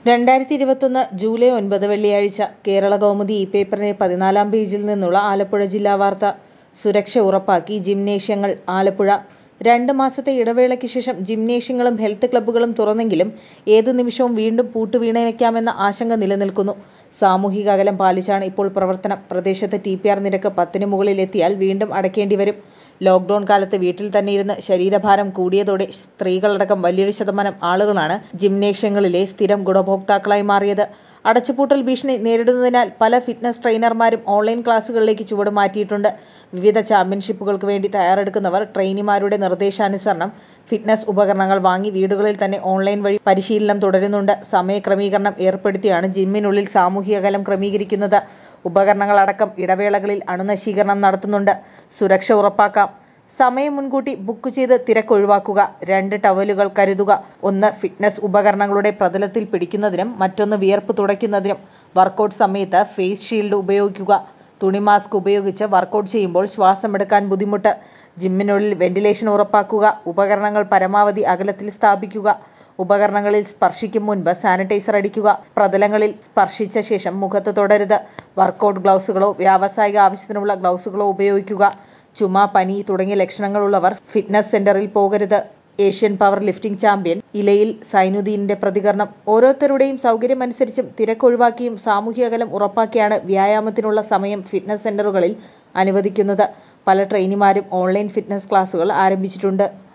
രണ്ടായിരത്തി ഇരുപത്തൊന്ന് ജൂലൈ ഒൻപത് വെള്ളിയാഴ്ച കേരള കൗമുദി ഇ പേപ്പറിന്റെ പതിനാലാം പേജിൽ നിന്നുള്ള ആലപ്പുഴ ജില്ലാ വാർത്ത സുരക്ഷ ഉറപ്പാക്കി ജിംനേഷ്യങ്ങൾ ആലപ്പുഴ രണ്ട് മാസത്തെ ഇടവേളയ്ക്ക് ശേഷം ജിംനേഷ്യങ്ങളും ഹെൽത്ത് ക്ലബ്ബുകളും തുറന്നെങ്കിലും ഏതു നിമിഷവും വീണ്ടും പൂട്ടുവീണേക്കാമെന്ന ആശങ്ക നിലനിൽക്കുന്നു. സാമൂഹിക അകലം പാലിച്ചാണ് ഇപ്പോൾ പ്രവർത്തനം. പ്രദേശത്ത് ടി പി ആർ നിരക്ക് പത്തിന് മുകളിൽ എത്തിയാൽ വീണ്ടും അടയ്ക്കേണ്ടി വരും. ലോക്ഡൗൺ കാലത്ത് വീട്ടിൽ തന്നെയിരുന്ന് ശരീരഭാരം കൂടിയതോടെ സ്ത്രീകളടക്കം വലിയൊരു ശതമാനം ആളുകളാണ് ജിംനേഷ്യങ്ങളിലെ സ്ഥിരം ഗുണഭോക്താക്കളായി മാറിയത്. അടച്ചുപൂട്ടൽ ഭീഷണി നേരിടുന്നതിനാൽ പല ഫിറ്റ്നസ് ട്രെയിനർമാരും ഓൺലൈൻ ക്ലാസുകളിലേക്ക് ചുവടുമാറ്റിയിട്ടുണ്ട്. വിവിധ ചാമ്പ്യൻഷിപ്പുകൾക്ക് വേണ്ടി തയ്യാറെടുക്കുന്നവർ ട്രെയിനിമാരുടെ നിർദ്ദേശാനുസരണം ഫിറ്റ്നസ് ഉപകരണങ്ങൾ വാങ്ങി വീടുകളിൽ തന്നെ ഓൺലൈൻ വഴി പരിശീലനം തുടരുന്നുണ്ട്. സമയക്രമീകരണം ഏർപ്പെടുത്തിയാണ് ജിമ്മിനുള്ളിൽ സാമൂഹിക അകലം ക്രമീകരിക്കുന്നത്. ഉപകരണങ്ങളടക്കം ഇടവേളകളിൽ അണുനശീകരണം നടത്തുന്നുണ്ട്. സുരക്ഷ ഉറപ്പാക്കാം. സമയം മുൻകൂട്ടി ബുക്ക് ചെയ്ത് തിരക്കൊഴിവാക്കുക. രണ്ട് ടവലുകൾ കരുതുക. ഒന്ന് ഫിറ്റ്നസ് ഉപകരണങ്ങളുടെ പ്രതലത്തിൽ പിടിക്കുന്നതിനും മറ്റൊന്ന് വിയർപ്പ് തുടയ്ക്കുന്നതിനും. വർക്കൗട്ട് സമയത്ത് ഫേസ് ഷീൽഡ് ഉപയോഗിക്കുക. തുണി മാസ്ക് ഉപയോഗിച്ച് വർക്കൗട്ട് ചെയ്യുമ്പോൾ ശ്വാസമെടുക്കാൻ ബുദ്ധിമുട്ട്. ജിമ്മിനുള്ളിൽ വെന്റിലേഷൻ ഉറപ്പാക്കുക. ഉപകരണങ്ങൾ പരമാവധി അകലത്തിൽ സ്ഥാപിക്കുക. ഉപകരണങ്ങളിൽ സ്പർശിക്കും മുൻപ് സാനിറ്റൈസർ അടിക്കുക. പ്രതലങ്ങളിൽ സ്പർശിച്ച ശേഷം മുഖത്ത് തൊടരുത്. വർക്കൗട്ട് ഗ്ലൗസുകളോ വ്യാവസായിക ആവശ്യത്തിനുള്ള ഗ്ലൗസുകളോ ഉപയോഗിക്കുക. ചുമ, പനി തുടങ്ങിയ ലക്ഷണങ്ങളുള്ളവർ ഫിറ്റ്നസ് സെന്ററിൽ പോകരുത്. ഏഷ്യൻ പവർ ലിഫ്റ്റിംഗ് ചാമ്പ്യൻ ഇലയിൽ സൈനുദ്ദീനിന്റെ പ്രതികരണം ഓരോരുത്തരുടെയും സൗകര്യമനുസരിച്ചും തിരക്കൊഴിവാക്കിയും സാമൂഹിക അകലം ഉറപ്പാക്കിയാണ് വ്യായാമത്തിനുള്ള സമയം ഫിറ്റ്നസ് സെന്ററുകളിൽ അനുവദിക്കുന്നത്. പല ട്രെയിനർമാരും ഓൺലൈൻ ഫിറ്റ്നസ് ക്ലാസുകൾ ആരംഭിച്ചിട്ടുണ്ട്.